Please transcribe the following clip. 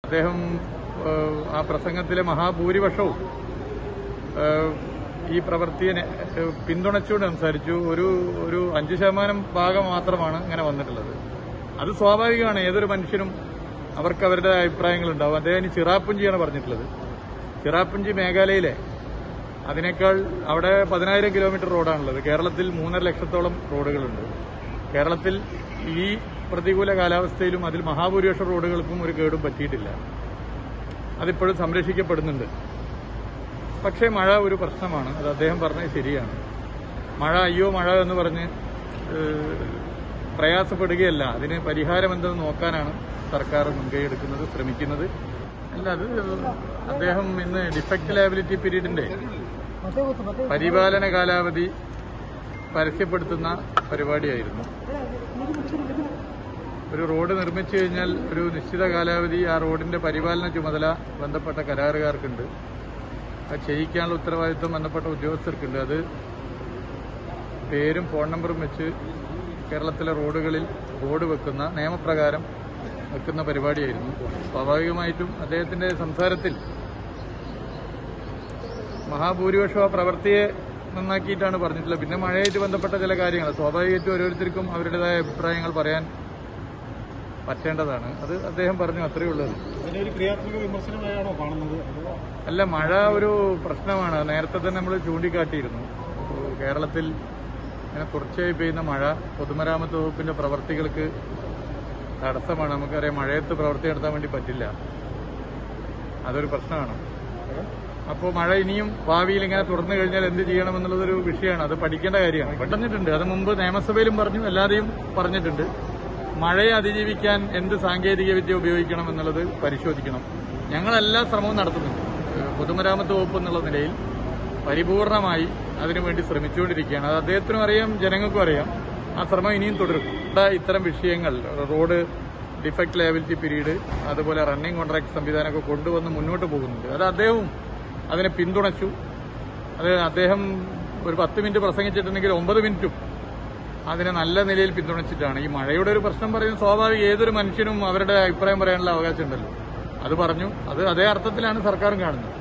അദ്ദേഹം ഏഹ്, ആ പ്രസംഗത്തിലെ മഹാഭൂരിപക്ഷവും ഏഹ്, ഈ പ്രവൃത്തിയെ നെ- ഏഹ്, പിന്തുണച്ചുകൊണ്ട് സംസാരിച്ചു ഒരു ഒരു അഞ്ച് ശതമാനം ഭാഗം മാത്രമാണ് ഇങ്ങനെ വന്നിട്ടുള്ളത് അത് സ്വാഭാവികമാണ് ഏതൊരു മനുഷ്യനും അവർക്ക് അവരുടെ അഭിപ്രായങ്ങളുണ്ടാവും അദ്ദേഹം ഇനി ചിറാപ്പുഞ്ചിയാണ് പറഞ്ഞിട്ടുള്ളത് ചിറാപ്പുഞ്ചി മേഘാലയയിലെ അതിനേക്കാൾ അവിടെ പതിനായിരം കിലോമീറ്റർ റോഡാണുള്ളത് കേരളത്തിൽ മൂന്നര ലക്ഷത്തോളം റോഡുകളുണ്ട് കേരളത്തിൽ ഈ പ്രതികൂല കാലാവസ്ഥയിലും അതിൽ മഹാഭൂരിപക്ഷ റോഡുകൾക്കും ഒരു കേടും പറ്റിയിട്ടില്ല അതിപ്പോഴും സംരക്ഷിക്കപ്പെടുന്നുണ്ട് പക്ഷേ മഴ ഒരു പ്രശ്നമാണ് അത് അദ്ദേഹം പറഞ്ഞത് ശരിയാണ് മഴ അയ്യോ മഴ എന്ന് പറഞ്ഞ് ഏഹ്, പ്രയാസപ്പെടുകയല്ല അതിന് പരിഹാരം എന്തെന്ന് നോക്കാനാണ് സർക്കാർ മുൻകൈ എടുക്കുന്നത് ശ്രമിക്കുന്നത് അല്ല അത് അദ്ദേഹം ഇന്ന് ഡിഫക്റ്റ് ലയബിലിറ്റി പീരീഡിന്റെ പരിപാലന കാലാവധി പരസ്യപ്പെടുത്തുന്ന പരിപാടിയായിരുന്നു ഒരു റോഡ് നിർമ്മിച്ചു കഴിഞ്ഞാൽ ഒരു നിശ്ചിത കാലാവധി ആ റോഡിന്റെ പരിപാലന ചുമതല ബന്ധപ്പെട്ട കരാറുകാർക്കുണ്ട് അത് ചെയ്യിക്കാനുള്ള ഉത്തരവാദിത്വം ബന്ധപ്പെട്ട ഉദ്യോഗസ്ഥർക്കുണ്ട് അത് പേരും ഫോൺ നമ്പറും വെച്ച് കേരളത്തിലെ റോഡുകളിൽ ബോർഡ് വെക്കുന്ന നിയമപ്രകാരം വെക്കുന്ന പരിപാടിയായിരുന്നു സ്വാഭാവികമായിട്ടും അദ്ദേഹത്തിന്റെ സംസാരത്തിൽ മഹാഭൂരിപക്ഷം ആ പ്രവൃത്തിയെ നന്നാക്കിയിട്ടാണ് പറഞ്ഞിട്ടുള്ളത് പിന്നെ മഴയായിട്ട് ബന്ധപ്പെട്ട ചില കാര്യങ്ങൾ സ്വാഭാവികമായിട്ടും ഓരോരുത്തർക്കും അവരുടേതായ അഭിപ്രായങ്ങൾ പറയാൻ പറ്റേണ്ടതാണ് അത് അദ്ദേഹം പറഞ്ഞു അത്രയേ ഉള്ളത് അതിനെ ഒരു ക്രിയാത്മക വിമർശനമായാണോ കാണുന്നത് അതോ അല്ല മഴ ഒരു പ്രശ്നമാണ് നേരത്തെ തന്നെ നമ്മൾ ചൂണ്ടിക്കാട്ടിയിരുന്നു കേരളത്തിൽ ഇങ്ങനെ തുടർച്ചയായി പെയ്യുന്ന മഴ പൊതുമരാമത്ത് വകുപ്പിന്റെ പ്രവർത്തികൾക്ക് തടസ്സമാണ് നമുക്കറിയാം മഴയത്ത് പ്രവൃത്തി നടത്താൻ വേണ്ടി പറ്റില്ല അതൊരു പ്രശ്നമാണ് അപ്പോൾ മഴ ഇനിയും ഭാവിയിൽ ഇങ്ങനെ തുറന്നു കഴിഞ്ഞാൽ എന്ത് ചെയ്യണമെന്നുള്ളതൊരു വിഷയമാണ് അത് പഠിക്കേണ്ട കാര്യമാണ് പെട്ടെന്നിട്ടുണ്ട് അത് മുമ്പ് നിയമസഭയിലും പറഞ്ഞു എല്ലാതെയും പറഞ്ഞിട്ടുണ്ട് മഴയെ അതിജീവിക്കാൻ എന്ത് സാങ്കേതിക വിദ്യ ഉപയോഗിക്കണം എന്നുള്ളത് പരിശോധിക്കണം ഞങ്ങൾ എല്ലാ ശ്രമവും നടത്തുന്നുണ്ട് ഏഹ് പൊതുമരാമത്ത് വകുപ്പ് എന്നുള്ള നിലയിൽ പരിപൂർണമായി അതിനുവേണ്ടി ശ്രമിച്ചുകൊണ്ടിരിക്കുകയാണ് അത് അദ്ദേഹത്തിനും അറിയാം ജനങ്ങൾക്കും അറിയാം ആ ശ്രമം ഇനിയും തുടരും ഇവിടെ ഇത്തരം വിഷയങ്ങൾ റോഡ് ഡിഫക്ട് ലയബിലിറ്റി പീരീഡ് അതുപോലെ റണ്ണിംഗ് കോൺട്രാക്ട് സംവിധാനമൊക്കെ കൊണ്ടുവന്ന് മുന്നോട്ട് പോകുന്നുണ്ട് അത് അദ്ദേഹവും അതിനെ പിന്തുണച്ചു അത് അദ്ദേഹം ഒരു പത്ത് മിനിറ്റ് പ്രസംഗിച്ചിട്ടുണ്ടെങ്കിൽ ഒമ്പത് മിനിറ്റും അതിനെ നല്ല നിലയിൽ പിന്തുണച്ചിട്ടാണ് ഈ മഴയുടെ ഒരു പ്രശ്നം പറയുന്നത് സ്വാഭാവിക ഏതൊരു മനുഷ്യനും അവരുടെ അഭിപ്രായം പറയാനുള്ള അവകാശമുണ്ടല്ലോ അത് പറഞ്ഞു അത് അതേ അർത്ഥത്തിലാണ് സർക്കാരും കാണുന്നത്